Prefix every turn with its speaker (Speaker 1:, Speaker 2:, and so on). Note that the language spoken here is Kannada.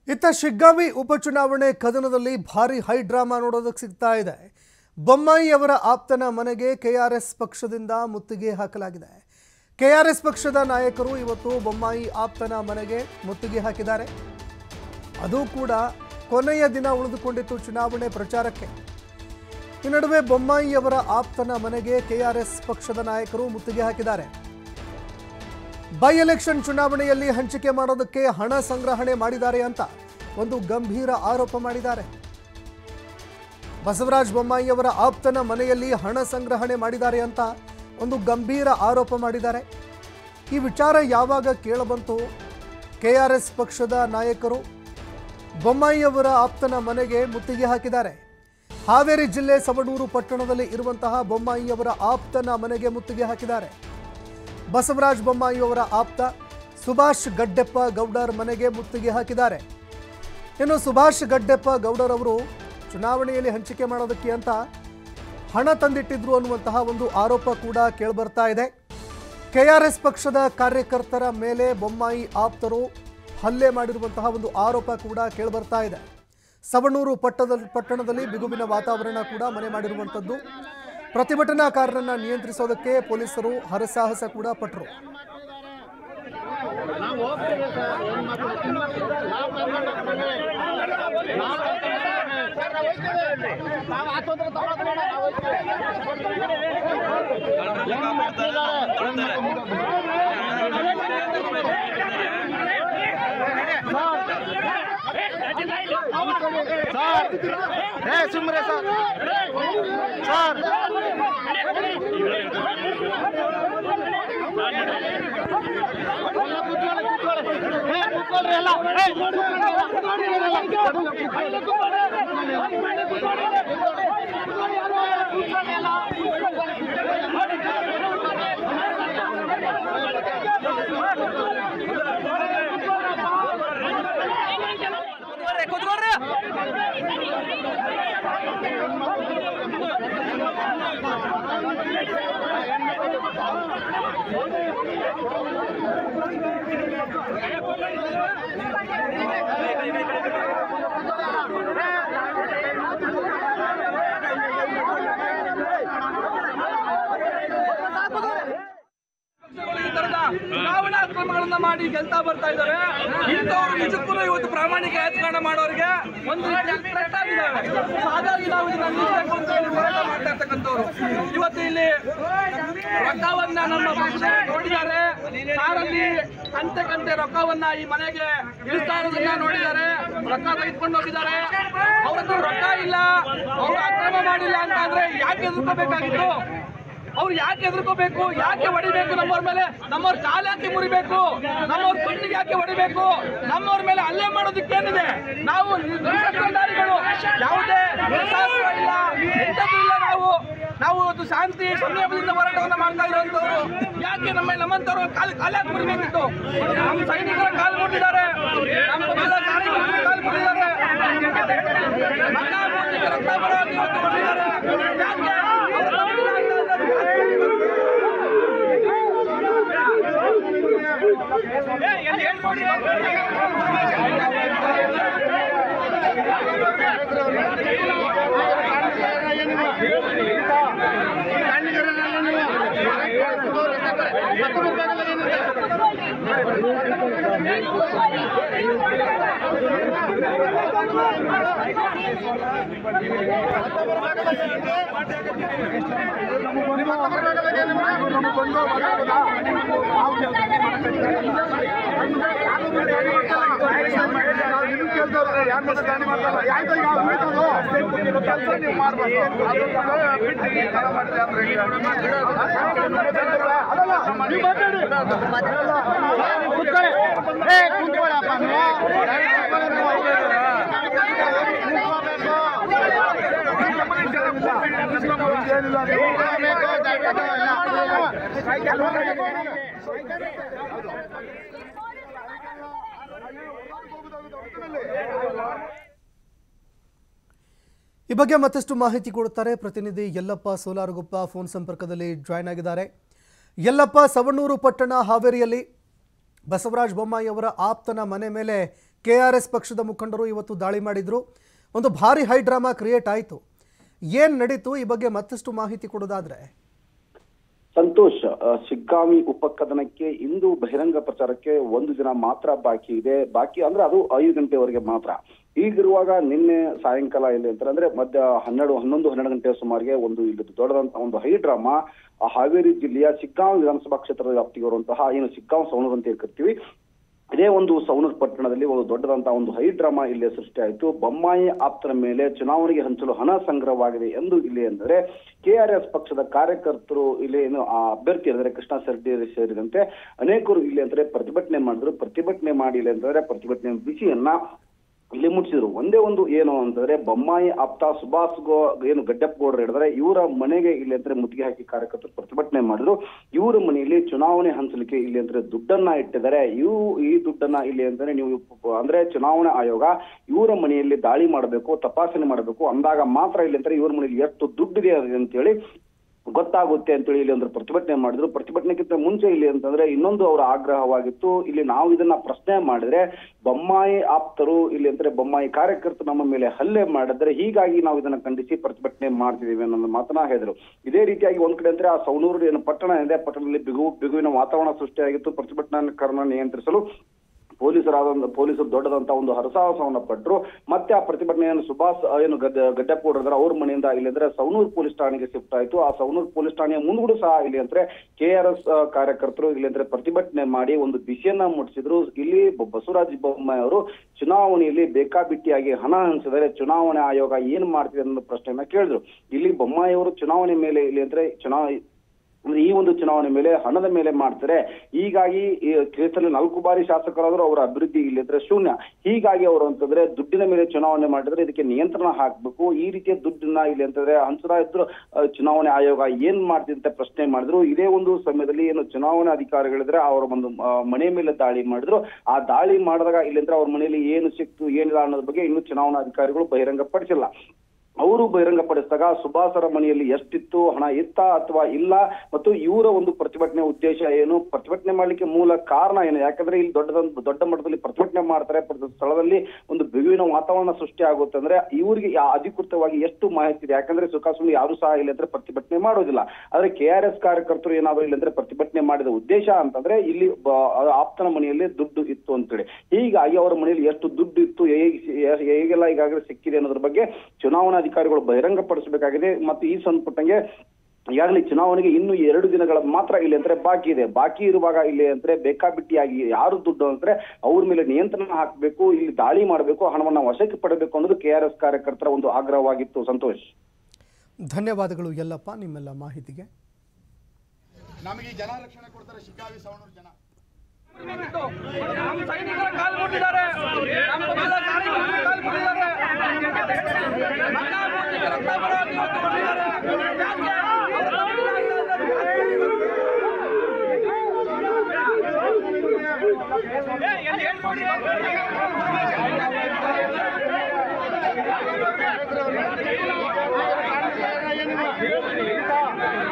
Speaker 1: ಇತ್ತ ಶಿಗ್ಗಾವಿ ಉಪಚುನಾವಣೆ ಕದನದಲ್ಲಿ ಭಾರಿ ಹೈ ಡ್ರಾಮಾ ನೋಡೋದಕ್ಕೆ ಸಿಗ್ತಾ ಇದೆ ಬೊಮ್ಮಾಯಿ ಅವರ ಆಪ್ತನ ಮನೆಗೆ ಕೆಆರ್ಎಸ್ ಪಕ್ಷದಿಂದ ಮುತ್ತಿಗೆ ಹಾಕಲಾಗಿದೆ ಕೆಆರ್ಎಸ್ ಪಕ್ಷದ ನಾಯಕರು ಇವತ್ತು ಬೊಮ್ಮಾಯಿ ಆಪ್ತನ ಮನೆಗೆ ಮುತ್ತಿಗೆ ಹಾಕಿದ್ದಾರೆ ಅದು ಕೂಡ ಕೊನೆಯ ದಿನ ಉಳಿದುಕೊಂಡಿತ್ತು ಚುನಾವಣೆ ಪ್ರಚಾರಕ್ಕೆ ಈ ನಡುವೆ ಬೊಮ್ಮಾಯಿ ಅವರ ಆಪ್ತನ ಮನೆಗೆ ಕೆಆರ್ಎಸ್ ಪಕ್ಷದ ನಾಯಕರು ಮುತ್ತಿಗೆ ಹಾಕಿದ್ದಾರೆ ಬೈ ಎಲೆಕ್ಷನ್ ಚುನಾವಣೆಯಲ್ಲಿ ಹಂಚಿಕೆ ಮಾಡೋದಕ್ಕೆ ಹಣ ಸಂಗ್ರಹಣೆ ಮಾಡಿದ್ದಾರೆ ಅಂತ ಒಂದು ಗಂಭೀರ ಆರೋಪ ಮಾಡಿದ್ದಾರೆ ಬಸವರಾಜ ಬೊಮ್ಮಾಯಿಯವರ ಆಪ್ತನ ಮನೆಯಲ್ಲಿ ಹಣ ಸಂಗ್ರಹಣೆ ಮಾಡಿದ್ದಾರೆ ಅಂತ ಒಂದು ಗಂಭೀರ ಆರೋಪ ಮಾಡಿದ್ದಾರೆ ಈ ವಿಚಾರ ಯಾವಾಗ ಕೇಳಬಂತು ಕೆಆರ್ಎಸ್ ಪಕ್ಷದ ನಾಯಕರು ಬೊಮ್ಮಾಯಿಯವರ ಆಪ್ತನ ಮನೆಗೆ ಮುತ್ತಿಗೆ ಹಾಕಿದ್ದಾರೆ ಹಾವೇರಿ ಜಿಲ್ಲೆ ಸವಣೂರು ಪಟ್ಟಣದಲ್ಲಿ ಇರುವಂತಹ ಬೊಮ್ಮಾಯಿಯವರ ಆಪ್ತನ ಮನೆಗೆ ಮುತ್ತಿಗೆ ಹಾಕಿದ್ದಾರೆ ಬಸವರಾಜ ಬೊಮ್ಮಾಯಿಯವರ ಆಪ್ತ ಸುಭಾಷ್ ಗಡ್ಡೆಪ್ಪ ಗೌಡರ್ ಮನೆಗೆ ಮುತ್ತಿಗೆ ಹಾಕಿದ್ದಾರೆ ಇನ್ನು ಸುಭಾಷ್ ಗಡ್ಡೆಪ್ಪ ಗೌಡರ್ ಅವರು ಚುನಾವಣೆಯಲ್ಲಿ ಹಂಚಿಕೆ ಮಾಡೋದಕ್ಕೆ ಅಂತ ಹಣ ತಂದಿಟ್ಟಿದ್ರು ಅನ್ನುವಂತಹ ಒಂದು ಆರೋಪ ಕೂಡ ಕೇಳಿಬರ್ತಾ ಇದೆ ಕೆಆರ್ಎಸ್ ಪಕ್ಷದ ಕಾರ್ಯಕರ್ತರ ಮೇಲೆ ಬೊಮ್ಮಾಯಿ ಆಪ್ತರು ಹಲ್ಲೆ ಮಾಡಿರುವಂತಹ ಒಂದು ಆರೋಪ ಕೂಡ ಕೇಳಿಬರ್ತಾ ಇದೆ ಸವಣೂರು ಪಟ್ಟದಲ್ಲಿ ಪಟ್ಟಣದಲ್ಲಿ ಬಿಗುವಿನ ವಾತಾವರಣ ಕೂಡ ಮನೆ ಮಾಡಿರುವಂಥದ್ದು ಪ್ರತಿಭಟನಾಕಾರರನ್ನ ನಿಯಂತ್ರಿಸೋದಕ್ಕೆ ಪೊಲೀಸರು ಹರಸಾಹಸ ಕೂಡ ಪಟ್ಟರು
Speaker 2: ಏ ಸುಮ್ರೆ ಸರ್ ಸರ್
Speaker 3: ಪಕ್ಷಗಳು ಈ ತರದ ಚುನಾವಣಾ ಕ್ರಮಗಳನ್ನ ಮಾಡಿ ಗೆಲ್ತಾ ಬರ್ತಾ ಇದ್ದಾರೆ ಇಂಥವ್ರು ನಿಜಕ್ಕೂ ಇವತ್ತು ಪ್ರಾಮಾಣಿಕ ರಾಜಕಾರಣ ಮಾಡೋರಿಗೆ ಒಂದು ರೀತಿಯ threat ಆಗಿದ್ದಾರೆ. So ಹಾಗಾಗಿ ನಾವು ಇದನ್ನ ನಿಲ್ಲಿಸ್ಬೇಕು ಅಂತ ಹೇಳಿ ಹೋರಾಟ ಮಾಡ್ತಾ ಇರ್ತಕ್ಕಂಥವ್ರು ಇವತ್ತು ಇಲ್ಲಿ ರೊಕ್ಕವನ್ನ ನಮ್ಮ ಪಕ್ಷದವರು ನೋಡಿದ್ದಾರೆ ಕಾರಲ್ಲಿ ಕಂತೆ ಕಂತೆ ರೊಕ್ಕವನ್ನ ಈ ಮನೆಗೆ ಇಳಿಸ್ತಾ ಇರೋದನ್ನ ನೋಡಿದ್ದಾರೆ ರೊಕ್ಕ ತೆಗೆದುಕೊಂಡು ಹೋಗಿದ್ದಾರೆ ಅವ್ರ ಹತ್ರ ರೊಕ್ಕ ಇಲ್ಲ ಅವರು ಅಕ್ರಮ ಮಾಡಿಲ್ಲ ಅಂತ ಅಂದ್ರೆ ಯಾಕೆ ಎದುರ್ಕೋಬೇಕಾಗಿತ್ತು ಅವ್ರು ಯಾಕೆ ಹೆದರ್ಕೋಬೇಕು ಯಾಕೆ ಹೊಡಿಬೇಕು ನಮ್ಮವ್ರ ಮೇಲೆ ನಮ್ಮವ್ರ ಕಾಲು ಯಾಕೆ ಮುರಿಬೇಕು ನಮ್ಮವ್ರ ಕಣ್ಣಿಗೆ ಯಾಕೆ ಹೊಡಿಬೇಕು ನಮ್ಮವ್ರ ಮೇಲೆ ಹಲ್ಲೆ ಮಾಡೋದಕ್ಕೇನಿದೆ ನಾವು ನಿರಪರಾಧಿಗಳು. ಯಾವುದೇ ಪ್ರಶಾಸನ ಇಲ್ಲ ಎಂಥದ್ದು ಇಲ್ಲ ನಾವು ನಾವು ಇವತ್ತು ಶಾಂತಿ ಸಂಯಮದಿಂದ ಹೋರಾಟವನ್ನ ಮಾಡ್ತಾ ಇರುವಂತವ್ರು ಯಾಕೆ ನಮ್ಮ ನಮ್ಮಂತವ್ರು ಕಾಲು ಕಾಲು ಯಾಕೆ ಮುರಿಬೇಕಿತ್ತು ನಮ್ಮ ಸೈನಿಕರ ಕಾಲು ಮುಟ್ಟಿದ್ದಾರೆ ನಮ್ಮ ಪಕ್ಷದ ಕಾರ್ಯಕರ್ತರು ಕಾಲು ಮುಟ್ಟಿದ್ದಾರೆ ಮಕ್ಕ ಮೂರ್ತಿಗೆ ರಕ್ತ ಬರೋ ಹಾಗೆ ಇವತ್ತು ಹೊಡೆದಿದ್ದಾರೆ. ಯಾಕೆ? ಅವ್ರ ತಪ್ಪಿಲ್ಲ ಅಂತ ಅಂದ್ರೆ
Speaker 1: ಈ ಬಗ್ಗೆ ಮತ್ತಷ್ಟು ಮಾಹಿತಿ ಕೊಡುತ್ತಾರೆ ಪ್ರತಿನಿಧಿ ಯಲ್ಲಪ್ಪ ಸೋಲಾರಗುಪ್ಪ ಫೋನ್ ಸಂಪರ್ಕದಲ್ಲಿ ಜಾಯ್ನ್ ಆಗಿದ್ದಾರೆ ಯಲ್ಲಪ್ಪ ಸವಣೂರು ಪಟ್ಟಣ ಹಾವೇರಿಯಲ್ಲಿ ಬಸವರಾಜ ಬೊಮ್ಮಾಯಿ ಅವರ ಆಪ್ತನ ಮನೆ ಮೇಲೆ ಕೆ ಆರ್ ಎಸ್ ಪಕ್ಷದ ಮುಖಂಡರು ಇವತ್ತು ದಾಳಿ ಮಾಡಿದ್ರು ಒಂದು ಭಾರಿ ಹೈ ಡ್ರಾಮಾ ಕ್ರಿಯೇಟ್ ಆಯಿತು ಏನು ನಡೀತು ಈ ಬಗ್ಗೆ ಮತ್ತಷ್ಟು ಮಾಹಿತಿ ಕೊಡೋದಾದ್ರೆ
Speaker 4: ಸಂತೋಷ್ ಆ, ಶಿಗ್ಗಾಂವಿ ಉಪಕದನಕ್ಕೆ ಇಂದು ಬಹಿರಂಗ ಪ್ರಚಾರಕ್ಕೆ ಒಂದು ದಿನ ಮಾತ್ರ ಬಾಕಿ ಇದೆ ಬಾಕಿ ಅಂದ್ರೆ ಅದು ಐದು ಗಂಟೆವರೆಗೆ ಮಾತ್ರ ಈಗಿರುವಾಗ ನಿನ್ನೆ ಸಾಯಂಕಾಲ ಇಲ್ಲಿ ಅಂತಾರೆ ಅಂದ್ರೆ ಮಧ್ಯ ಹನ್ನೆರಡು ಹನ್ನೊಂದು ಹನ್ನೆರಡು ಗಂಟೆಯ ಸುಮಾರಿಗೆ ಒಂದು ಇಲ್ಲಿ ದೊಡ್ಡದಂತಹ ಒಂದು ಹೈ ಡ್ರಾಮಾ ಆ ಹಾವೇರಿ ಜಿಲ್ಲೆಯ ಶಿಗ್ಗಾಂವ್ ವಿಧಾನಸಭಾ ಕ್ಷೇತ್ರದ ವ್ಯಾಪ್ತಿಗೆ ಬರುವಂತಹ ಏನು ಶಿಗ್ಗಾಂವ್ ಸೌಣರ್ ಅಂತ ಕರಿತೀವಿ ಇದೇ ಒಂದು ಸೌನೂರ್ ಪಟ್ಟಣದಲ್ಲಿ ಒಂದು ದೊಡ್ಡದಂತಹ ಒಂದು ಹೈ ಡ್ರಾಮಾ ಇಲ್ಲಿ ಸೃಷ್ಟಿಯಾಯಿತು ಬೊಮ್ಮಾಯಿ ಆಪ್ತರ ಮೇಲೆ ಚುನಾವಣೆಗೆ ಹಂಚಲು ಹಣ ಸಂಗ್ರಹವಾಗಿದೆ ಎಂದು ಇಲ್ಲಿ ಅಂದರೆ ಕೆಆರ್ಎಸ್ ಪಕ್ಷದ ಕಾರ್ಯಕರ್ತರು ಇಲ್ಲಿ ಏನು ಆ ಅಭ್ಯರ್ಥಿ ಅಂದರೆ ಕೃಷ್ಣ ಶೆಟ್ಟಿ ಸೇರಿದಂತೆ ಅನೇಕರು ಇಲ್ಲಿ ಅಂದ್ರೆ ಪ್ರತಿಭಟನೆ ಮಾಡಿದ್ರು ಪ್ರತಿಭಟನೆ ಮಾಡಿ ಇಲ್ಲಿ ಅಂತಂದ್ರೆ ಪ್ರತಿಭಟನೆ ಬಿಸಿಯನ್ನ ಇಲ್ಲಿ ಮುಟ್ಟಿಸಿದ್ರು ಒಂದೇ ಒಂದು ಏನು ಅಂತಂದ್ರೆ ಬೊಮ್ಮಾಯಿ ಆಪ್ತ ಸುಭಾಷ್ ಗೋ ಏನು ಗಡ್ಡಪ್ಪ ಗೌಡ್ರು ಹೇಳಿದ್ರೆ ಇವರ ಮನೆಗೆ ಇಲ್ಲಿ ಅಂದ್ರೆ ಮುತ್ತಿಗೆ ಹಾಕಿ ಕಾರ್ಯಕರ್ತರು ಪ್ರತಿಭಟನೆ ಮಾಡಿದ್ರು ಇವರ ಮನೆಯಲ್ಲಿ ಚುನಾವಣೆ ಹಂಚಲಿಕ್ಕೆ ಇಲ್ಲಿ ಅಂದ್ರೆ ದುಡ್ಡನ್ನ ಇಟ್ಟಿದ್ದಾರೆ ಇವು ಈ ದುಡ್ಡನ್ನ ಇಲ್ಲಿ ಅಂದ್ರೆ ನೀವು ಅಂದ್ರೆ ಚುನಾವಣಾ ಆಯೋಗ ಇವರ ಮನೆಯಲ್ಲಿ ದಾಳಿ ಮಾಡಬೇಕು ತಪಾಸಣೆ ಮಾಡಬೇಕು ಅಂದಾಗ ಮಾತ್ರ ಇಲ್ಲಿ ಅಂದ್ರೆ ಇವ್ರ ಮನೆಯಲ್ಲಿ ಎಷ್ಟು ದುಡ್ಡಿದೆ ಅಂತೇಳಿ ಗೊತ್ತಾಗುತ್ತೆ ಅಂತೇಳಿ ಇಲ್ಲಿ ಒಂದು ಪ್ರತಿಭಟನೆ ಮಾಡಿದ್ರು ಪ್ರತಿಭಟನೆಗಿಂತ ಮುಂಚೆ ಇಲ್ಲಿ ಅಂತಂದ್ರೆ ಇನ್ನೊಂದು ಅವರ ಆಗ್ರಹವಾಗಿತ್ತು ಇಲ್ಲಿ ನಾವು ಇದನ್ನ ಪ್ರಶ್ನೆ ಮಾಡಿದ್ರೆ ಬೊಮ್ಮಾಯಿ ಆಪ್ತರು ಇಲ್ಲಿ ಅಂದ್ರೆ ಬೊಮ್ಮಾಯಿ ಕಾರ್ಯಕರ್ತರು ನಮ್ಮ ಮೇಲೆ ಹಲ್ಲೆ ಮಾಡಿದ್ರೆ ಹೀಗಾಗಿ ನಾವು ಇದನ್ನ ಖಂಡಿಸಿ ಪ್ರತಿಭಟನೆ ಮಾಡ್ತಿದೀವಿ ಅನ್ನೋ ಮಾತನ್ನ ಹೇಳಿದ್ರು ಇದೇ ರೀತಿಯಾಗಿ ಒಂದ್ ಕಡೆ ಅಂದ್ರೆ ಆ ಸೌನೂರು ಏನು ಪಟ್ಟಣ ಇದೆ ಪಟ್ಟಣದಲ್ಲಿ ಬಿಗು ಬಿಗುವಿನ ವಾತಾವರಣ ಸೃಷ್ಟಿಯಾಗಿತ್ತು ಪ್ರತಿಭಟನಾಕಾರನ ನಿಯಂತ್ರಿಸಲು ಪೊಲೀಸರಾದ ಪೊಲೀಸರು ದೊಡ್ಡದಂತ ಒಂದು ಹರಸಾಹಸವನ್ನ ಪಟ್ಟರು ಮತ್ತೆ ಆ ಪ್ರತಿಭಟನೆಯನ್ನು ಸುಭಾಷ್ ಆ, ಏನು ಗದ್ದ ಗಡ್ಡಪ್ಪ ಕೊಡಿದ್ರೆ ಅವ್ರ ಮನೆಯಿಂದ ಇಲ್ಲಿ ಅಂದ್ರೆ ಸೌನೂರ್ ಪೊಲೀಸ್ ಠಾಣೆಗೆ ಶಿಫ್ಟ್ ಆಯ್ತು ಆ ಸೌನೂರ್ ಪೊಲೀಸ್ ಠಾಣೆಯ ಮುಂದ್ಗಡೆ ಸಹ ಇಲ್ಲಿ ಅಂದ್ರೆ ಕೆ ಆರ್ ಎಸ್ ಕಾರ್ಯಕರ್ತರು ಇಲ್ಲಿ ಅಂದ್ರೆ ಪ್ರತಿಭಟನೆ ಮಾಡಿ ಒಂದು ಬಿಸಿಯನ್ನ ಮುಟ್ಟಿಸಿದ್ರು ಇಲ್ಲಿ ಬ- ಬಸವರಾಜ ಬೊಮ್ಮಾಯಿ ಅವರು ಚುನಾವಣೆಯಲ್ಲಿ ಬೇಕಾಬಿಟ್ಟಿಯಾಗಿ ಹಣ ಹಂಚಿದರೆ ಚುನಾವಣೆ ಆಯೋಗ ಏನ್ ಮಾಡ್ತಿದೆ ಅನ್ನೋ ಪ್ರಶ್ನೆಯನ್ನ ಕೇಳಿದ್ರು ಇಲ್ಲಿ ಬೊಮ್ಮಾಯಿ ಅವರು ಚುನಾವಣೆ ಮೇಲೆ ಇಲ್ಲಿ ಅಂದ್ರೆ ಚುನಾವಣೆ ಅಂದ್ರೆ ಈ ಒಂದು ಚುನಾವಣೆ ಮೇಲೆ ಹಣದ ಮೇಲೆ ಮಾಡ್ತಾರೆ ಹೀಗಾಗಿ ಈ ಕ್ಷೇತ್ರದಲ್ಲಿ ನಾಲ್ಕು ಬಾರಿ ಶಾಸಕರಾದ್ರು ಅವರ ಅಭಿವೃದ್ಧಿ ಇಲ್ಲಿದ್ರೆ ಶೂನ್ಯ ಹೀಗಾಗಿ ಅವರು ಅಂತಂದ್ರೆ ದುಡ್ಡಿನ ಮೇಲೆ ಚುನಾವಣೆ ಮಾಡಿದ್ರೆ ಇದಕ್ಕೆ ನಿಯಂತ್ರಣ ಹಾಕ್ಬೇಕು ಈ ರೀತಿಯ ದುಡ್ಡನ್ನ ಇಲ್ಲಿ ಅಂತಂದ್ರೆ ಹಂಚುತ್ತಾ ಇದ್ರು ಆ, ಚುನಾವಣೆ ಆಯೋಗ ಏನ್ ಮಾಡ್ತಿದೆ ಅಂತ ಪ್ರಶ್ನೆ ಮಾಡಿದ್ರು ಇದೇ ಒಂದು ಸಮಯದಲ್ಲಿ ಏನು ಚುನಾವಣಾ ಅಧಿಕಾರಿಗಳಿದ್ರೆ ಅವರ ಒಂದು ಆ, ಮನೆ ಮೇಲೆ ದಾಳಿ ಮಾಡಿದ್ರು ಆ ದಾಳಿ ಮಾಡಿದಾಗ ಇಲ್ಲಿ ಅಂದ್ರೆ ಅವ್ರ ಮನೆಯಲ್ಲಿ ಏನು ಸಿಕ್ತು ಏನಿಲ್ಲ ಅನ್ನೋದ್ರ ಬಗ್ಗೆ ಇನ್ನು ಚುನಾವಣಾ ಅಧಿಕಾರಿಗಳು ಬಹಿರಂಗ ಪಡಿಸಿಲ್ಲ ಅವರು ಬಹಿರಂಗಪಡಿಸಿದಾಗ ಸುಭಾಸರ ಮನೆಯಲ್ಲಿ ಎಷ್ಟಿತ್ತು ಹಣ ಇತ್ತ ಅಥವಾ ಇಲ್ಲ ಮತ್ತು ಇವರ ಒಂದು ಪ್ರತಿಭಟನೆ ಉದ್ದೇಶ ಏನು ಪ್ರತಿಭಟನೆ ಮಾಡ್ಲಿಕ್ಕೆ ಮೂಲ ಕಾರಣ ಏನು ಯಾಕಂದ್ರೆ ಇಲ್ಲಿ ದೊಡ್ಡದೊಂದು ದೊಡ್ಡ ಮಟ್ಟದಲ್ಲಿ ಪ್ರತಿಭಟನೆ ಮಾಡ್ತಾರೆ ಪ್ರತಿ ಸ್ಥಳದಲ್ಲಿ ಒಂದು ಬಿಗುವಿನ ವಾತಾವರಣ ಸೃಷ್ಟಿ ಆಗುತ್ತೆ ಅಂದ್ರೆ ಇವರಿಗೆ ಯಾ- ಅಧಿಕೃತವಾಗಿ ಎಷ್ಟು ಮಾಹಿತಿ ಇದೆ ಯಾಕಂದ್ರೆ ಸುಖಾಸುಮ್ಮನೆ ಯಾರು ಸಹ ಇಲ್ಲಿ ಅಂದ್ರೆ ಪ್ರತಿಭಟನೆ ಮಾಡೋದಿಲ್ಲ ಆದ್ರೆ ಕೆ ಆರ್ ಎಸ್ ಕಾರ್ಯಕರ್ತರು ಏನಾದ್ರು ಇಲ್ಲಿ ಅಂದ್ರೆ ಪ್ರತಿಭಟನೆ ಮಾಡಿದ ಉದ್ದೇಶ ಅಂತಂದ್ರೆ ಇಲ್ಲಿ ಬ- ಆಪ್ತನ ಮನೆಯಲ್ಲಿ ದುಡ್ಡು ಇತ್ತು ಅಂತೇಳಿ ಹೀಗಾಗಿ ಅವರ ಮನೆಯಲ್ಲಿ ಎಷ್ಟು ದುಡ್ಡು ಇತ್ತು ಹೇಗೆ- ಹೇಗೆಲ್ಲ ಈಗಾಗಲೇ ಸಿಕ್ಕಿದೆ ಅನ್ನೋದ್ರ ಬಗ್ಗೆ ಚುನಾವಣಾಧಿಕಾರಿಗಳು ಬಹಿರಂಗಪಡಿಸಬೇಕಾಗಿದೆ ಮತ್ತು ಈ ಸಂಪುಟಂಗೆ ಈಗಾಗಲೇ ಚುನಾವಣೆಗೆ ಇನ್ನು ಎರಡು ದಿನಗಳ ಮಾತ್ರ ಇಲ್ಲಿ ಅಂದ್ರೆ ಬಾಕಿ ಇದೆ ಬಾಕಿ ಇರುವಾಗ ಇಲ್ಲಿ ಅಂದ್ರೆ ಬೇಕಾಬಿಟ್ಟಿಯಾಗಿ ಯಾರು ದುಡ್ಡು ಅಂದ್ರೆ ಅವ್ರ ಮೇಲೆ ನಿಯಂತ್ರಣ ಹಾಕಬೇಕು ಇಲ್ಲಿ ದಾಳಿ ಮಾಡಬೇಕು ಹಣವನ್ನ ವಶಕ್ಕೆ ಪಡಬೇಕು ಅನ್ನೋದು ಕೆ ಆರ್ ಎಸ್ ಕಾರ್ಯಕರ್ತರ ಒಂದು ಆಗ್ರಹವಾಗಿತ್ತು ಸಂತೋಷ್
Speaker 1: ಧನ್ಯವಾದಗಳು ಎಲ್ಲಪ್ಪ ನಿಮ್ಮೆಲ್ಲ ಮಾಹಿತಿಗೆ
Speaker 2: ನಮಗೆ ಈ ಜನ ರಕ್ಷಣೆ ಕೊಡ್ತಾರೆ ಶಿಗ್ಗಾವಿ ಸವಣೂರು ಜನ
Speaker 3: ಬಿಟ್ಟು ನಮ್ಮ ಸೈನಿಕರ ಕಾಲು ಮುಟ್ಟಿದ್ದಾರೆ ನಮ್ಮ ಪಕ್ಷದ ಕಾರ್ಯಕರ್ತರು ಕಾಲು ಮುಟ್ಟಿದ್ದಾರೆ ನನ್ನ ಮೂರ್ತಿಗೆ ರಕ್ತ ಬರೋದು ಇವತ್ತು ಬಂದಿದ್ದಾರೆ. ಯಾಕೆ? ಅವ್ರ ತಪ್ಪಿಲ್ಲ ಅಂತ